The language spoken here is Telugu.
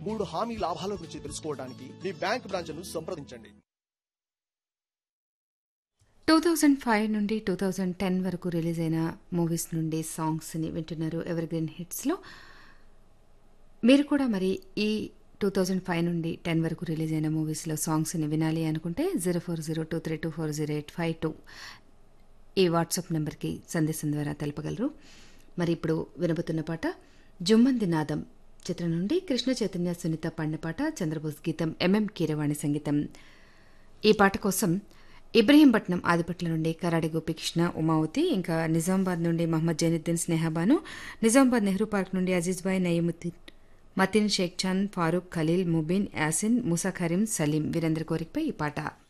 మూడు హామీ లాభాల గురించి తెలుసుకోవడానికి మీ బ్యాంక్ బ్రాంచ్ను సంప్రదించండి టూ థౌజండ్ ఫైవ్ నుండి టూ థౌజండ్ టెన్ వరకు రిలీజ్ అయిన మూవీస్ నుండి సాంగ్స్ని వింటున్నారు ఎవర్ గ్రీన్ హిట్స్లో మీరు కూడా మరి ఈ టూ థౌజండ్ ఫైవ్ నుండి టెన్ వరకు రిలీజ్ అయిన మూవీస్లో సాంగ్స్ని వినాలి అనుకుంటే zero four zero two three two four zero eight five two ఈ వాట్సాప్ నెంబర్కి సందేశం ద్వారా తెలపగలరు మరి ఇప్పుడు వినబోతున్న పాట జుమ్మంది నాదం చిత్రం నుండి కృష్ణ చైతన్య సునీత పాడిన పాట చంద్రబోస్ గీతం ఎంఎం కీరవాణి సంగీతం ఈ పాట కోసం ఇబ్రహీంపట్నం ఆదిపట్ల నుండి కరాడి గోపికృష్ణ ఉమావతి ఇంకా నిజామాబాద్ నుండి మహమ్మద్ జైనుద్దీన్ స్నేహబాను నిజామాబాద్ నెహ్రూ పార్క్ నుండి అజీజ్ భాయ్ నయీముద్దీన్ మతిన్ షేక్ చాంద్ ఫారూక్ ఖలీల్ ముబీన్ యాసిన్ ముసా కరీం సలీం వీరందరి కోరికపై ఈ పాట